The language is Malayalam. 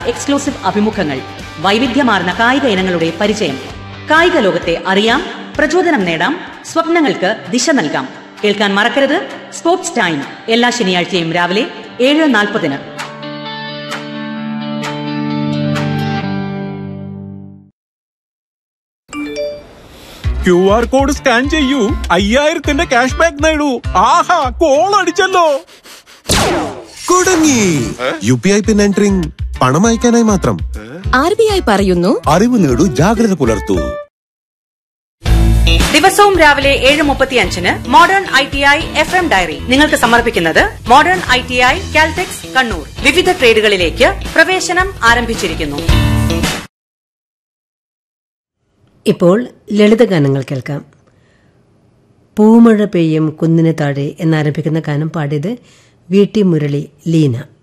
എക്സ്ക്ലൂസീവ് അഭിമുഖങ്ങൾ വൈവിധ്യമാർന്ന കായിക ഇനങ്ങളുടെ പരിചയം കായിക ലോകത്തെ അറിയാം പ്രചോദനം നേടാം സ്വപ്നങ്ങൾക്ക് ദിശ നൽകാം കേൾക്കാൻ മറക്കരുത് സ്പോർട്സ് ടൈം എല്ലാ ശനിയാഴ്ചയും രാവിലെ ഏഴ് നാൽപ്പതിന് ക്യു ആർ കോഡ് സ്കാൻ ചെയ്യൂ അയ്യായിരത്തിന്റെ ക്യാഷ് ബാക്ക് നേടൂ ആഹാ കോൾ അടിച്ചല്ലോ കുടുങ്ങി U P I PIN entering പണം അയക്കാനായി മാത്രം ആർ ബി ഐ പറയുന്നു അറിവ് നേടൂ ജാഗ്രത പുലർത്തൂ ദിവസവും രാവിലെ ഏഴ് മുപ്പത്തി അഞ്ചിന് modern I T I FM എം ഡയറി നിങ്ങൾക്ക് സമർപ്പിക്കുന്നത് modern I T I Caltex Kannur വിവിധ ട്രേഡുകളിലേക്ക് പ്രവേശനം ആരംഭിച്ചിരിക്കുന്നു ഇപ്പോൾ ലളിതഗാനങ്ങൾ കേൾക്കാം പൂമഴ പെയ്യും കുന്നിന് താഴെ എന്നാരംഭിക്കുന്ന ഗാനം പാടിയത് വി ടി മുരളി ലീന